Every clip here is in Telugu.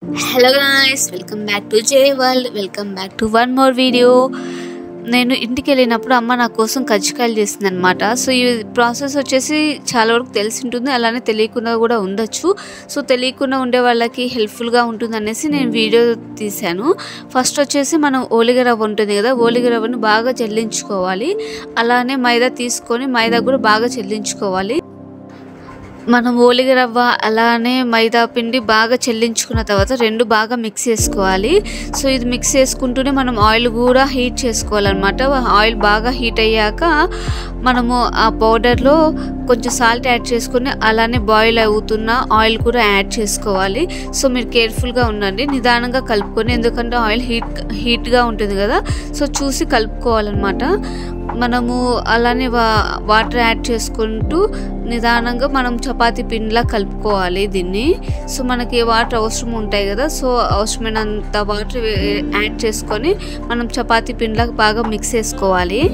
hello guys welcome back to J world welcome back to one more video నేను ఇంటికి వెళ్ళినప్పుడు అమ్మ నా కోసం కజ్జికాయలు చేసింది అనమాట సో ఈ ప్రాసెస్ వచ్చేసి చాలా వరకు తెలిసి ఉంటుంది అలానే తెలియకుండా కూడా ఉండొచ్చు సో తెలియకుండా ఉండే వాళ్ళకి హెల్ప్ఫుల్గా ఉంటుంది అనేసి నేను వీడియో తీశాను ఫస్ట్ వచ్చేసి మనం ఓలిగ రవ్వ ఉంటుంది కదా ఓలిగ రవ్వను బాగా చెల్లించుకోవాలి అలానే మైదా తీసుకొని మైదా కూడా బాగా చెల్లించుకోవాలి మనం ఓలిగ రవ్వ అలానే మైదా పిండి బాగా చెల్లించుకున్న తర్వాత రెండు బాగా మిక్స్ చేసుకోవాలి సో ఇది మిక్స్ చేసుకుంటూనే మనం ఆయిల్ కూడా హీట్ చేసుకోవాలన్నమాట ఆయిల్ బాగా హీట్ అయ్యాక మనము ఆ పౌడర్లో కొంచెం సాల్ట్ యాడ్ చేసుకుని అలానే బాయిల్ అవుతున్న ఆయిల్ కూడా యాడ్ చేసుకోవాలి సో మీరు కేర్ఫుల్గా ఉండండి నిదానంగా కలుపుకొని ఎందుకంటే ఆయిల్ హీట్ హీట్గా ఉంటుంది కదా సో చూసి కలుపుకోవాలన్నమాట మనము అలానే వా వాటర్ యాడ్ చేసుకుంటూ నిదానంగా మనం చపాతీ పిండిలా కలుపుకోవాలి దీన్ని సో మనకి వాటర్ అవసరం ఉంటాయి కదా సో అవసరమైనంత వాటర్ యాడ్ చేసుకొని మనం చపాతీ పిండిలా బాగా మిక్స్ చేసుకోవాలి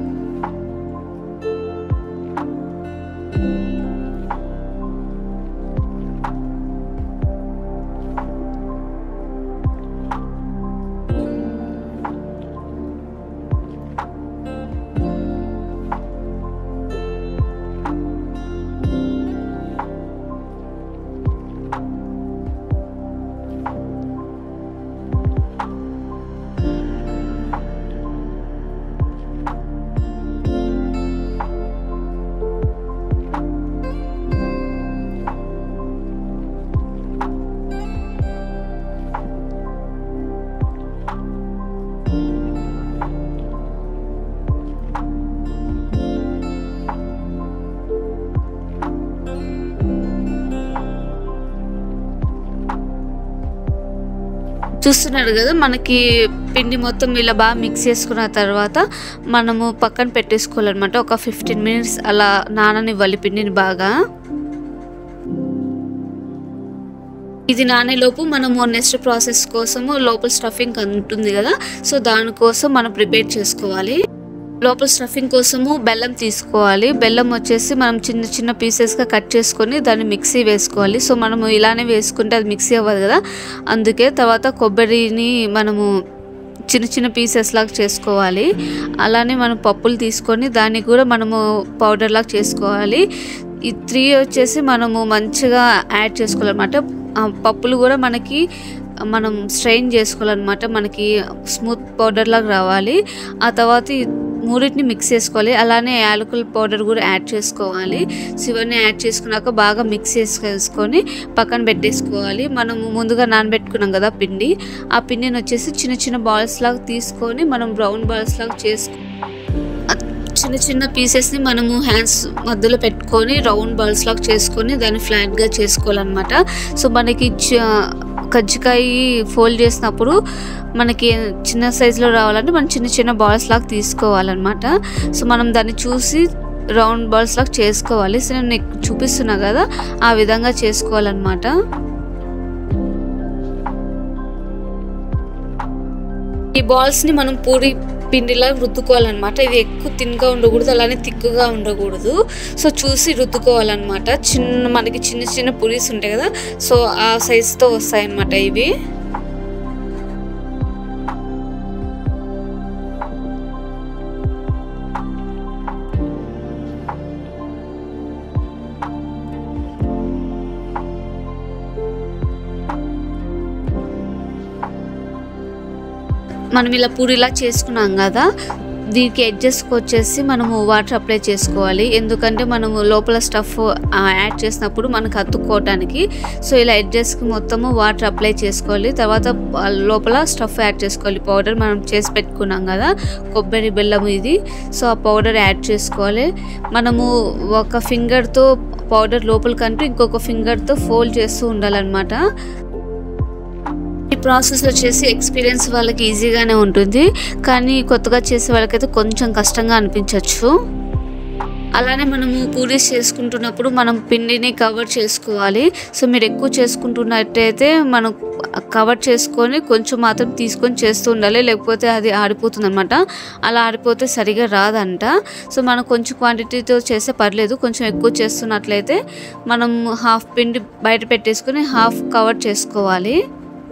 చూస్తున్నారు కదా మనకి పిండి మొత్తం ఇలా బాగా మిక్స్ చేసుకున్న తర్వాత మనము పక్కన పెట్టేసుకోవాలన్నమాట ఒక ఫిఫ్టీన్ మినిట్స్ అలా నాననివ్వాలి పిండిని బాగా ఇది నానేలోపు మనము నెక్స్ట్ ప్రాసెస్ కోసము లోపల స్టఫింగ్ ఉంటుంది కదా సో దానికోసం మనం ప్రిపేర్ చేసుకోవాలి లోపల స్టఫింగ్ కోసము బెల్లం తీసుకోవాలి బెల్లం వచ్చేసి మనం చిన్న చిన్న పీసెస్గా కట్ చేసుకొని దాన్ని మిక్సీ వేసుకోవాలి సో మనము ఇలానే వేసుకుంటే అది మిక్సీ అవ్వదు కదా అందుకే తర్వాత కొబ్బరిని మనము చిన్న చిన్న పీసెస్ లాగా చేసుకోవాలి అలానే మనం పప్పులు తీసుకొని దాన్ని కూడా మనము పౌడర్ లాగా చేసుకోవాలి ఈ త్రీ వచ్చేసి మనము మంచిగా యాడ్ చేసుకోవాలన్నమాట పప్పులు కూడా మనకి మనం స్ట్రెయిన్ చేసుకోవాలన్నమాట మనకి స్మూత్ పౌడర్ లాగా రావాలి ఆ తర్వాత మూడింటిని మిక్స్ చేసుకోవాలి అలానే యాలకుల పౌడర్ కూడా యాడ్ చేసుకోవాలి సో ఇవన్నీ యాడ్ చేసుకున్నాక బాగా మిక్స్ చేసుకొని పక్కన పెట్టేసుకోవాలి మనము ముందుగా నానబెట్టుకున్నాం కదా పిండి ఆ పిండిని వచ్చేసి చిన్న చిన్న బాల్స్ లాగా తీసుకొని మనం బ్రౌన్ బాల్స్ లాగా చేసుకో చిన్న చిన్న పీసెస్ని మనము హ్యాండ్స్ మధ్యలో పెట్టుకొని రౌండ్ బాల్స్ లాగా చేసుకొని దాన్ని ఫ్లాట్గా చేసుకోవాలన్నమాట సో మనకి కజ్జికాయ ఫోల్డ్ చేసినప్పుడు మనకి చిన్న సైజులో రావాలంటే మనం చిన్న చిన్న బాల్స్ లాగా తీసుకోవాలన్నమాట సో మనం దాన్ని చూసి రౌండ్ బాల్స్ లాగా చేసుకోవాలి సో నేను చూపిస్తున్నా కదా ఆ విధంగా చేసుకోవాలన్నమాట ఈ బాల్స్ని మనం పూరి పిండిలా రుద్దుకోవాలన్నమాట ఇది ఎక్కువ తిన్గా ఉండకూడదు అలానే తిక్కుగా ఉండకూడదు సో చూసి రుద్దుకోవాలన్నమాట చిన్న మనకి చిన్న చిన్న పురీస్ ఉంటాయి కదా సో ఆ సైజుతో వస్తాయన్నమాట ఇవి మనం ఇలా పూరిలా చేసుకున్నాం కదా దీనికి ఎడ్జస్ట్కి వచ్చేసి మనము వాటర్ అప్లై చేసుకోవాలి ఎందుకంటే మనము లోపల స్టఫ్ యాడ్ చేసినప్పుడు మనకు అతుక్కోవటానికి సో ఇలా ఎడ్జస్ట్కి మొత్తము వాటర్ అప్లై చేసుకోవాలి తర్వాత లోపల స్టఫ్ యాడ్ చేసుకోవాలి పౌడర్ మనం చేసి పెట్టుకున్నాం కదా కొబ్బరి బెల్లం ఇది సో ఆ పౌడర్ యాడ్ చేసుకోవాలి మనము ఒక ఫింగర్తో పౌడర్ లోపలికంటూ ఇంకొక ఫింగర్తో ఫోల్డ్ చేస్తూ ఉండాలన్నమాట ఈ ప్రాసెస్ వచ్చేసి ఎక్స్పీరియన్స్ వాళ్ళకి ఈజీగానే ఉంటుంది కానీ కొత్తగా చేసే వాళ్ళకైతే కొంచెం కష్టంగా అనిపించవచ్చు అలానే మనము పూరీస్ చేసుకుంటున్నప్పుడు మనం పిండిని కవర్ చేసుకోవాలి సో మీరు ఎక్కువ చేసుకుంటున్నట్టయితే మనం కవర్ చేసుకొని కొంచెం మాత్రం తీసుకొని చేస్తూ ఉండాలి లేకపోతే అది ఆడిపోతుంది అనమాట అలా ఆడిపోతే సరిగా రాదంట సో మనం కొంచెం క్వాంటిటీతో చేస్తే పర్లేదు కొంచెం ఎక్కువ చేస్తున్నట్లయితే మనం హాఫ్ పిండి బయట పెట్టేసుకొని హాఫ్ కవర్ చేసుకోవాలి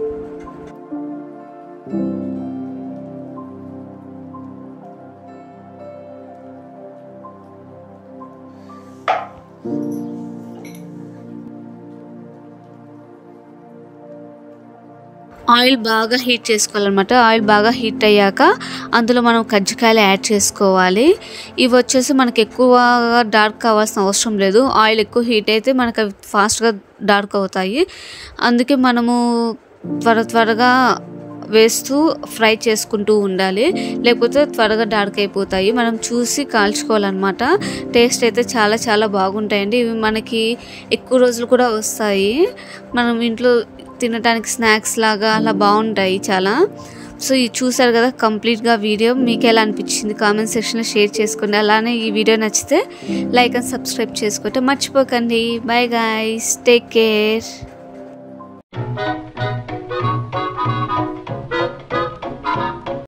ఆయిల్ బాగా హీట్ చేసుకోవాలన్నమాట ఆయిల్ బాగా హీట్ అయ్యాక అందులో మనం కజ్జికాయలు యాడ్ చేసుకోవాలి ఇవి వచ్చేసి మనకి ఎక్కువగా డార్క్ కావాల్సిన అవసరం లేదు ఆయిల్ ఎక్కువ హీట్ అయితే మనకు అవి ఫాస్ట్గా డార్క్ అవుతాయి అందుకే మనము త్వర త్వరగా వేస్తూ ఫ్రై చేసుకుంటూ ఉండాలి లేకపోతే త్వరగా డార్క్ అయిపోతాయి మనం చూసి కాల్చుకోవాలన్నమాట టేస్ట్ అయితే చాలా చాలా బాగుంటాయండి ఇవి మనకి ఎక్కువ రోజులు కూడా వస్తాయి మనం ఇంట్లో తినడానికి స్నాక్స్ లాగా అలా బాగుంటాయి చాలా సో ఇది చూసారు కదా కంప్లీట్గా వీడియో మీకు ఎలా అనిపించింది కామెంట్ సెక్షన్లో షేర్ చేసుకోండి అలానే ఈ వీడియో నచ్చితే లైక్ అండ్ సబ్స్క్రైబ్ చేసుకుంటే మర్చిపోకండి బాయ్ గాయస్ టేక్ కేర్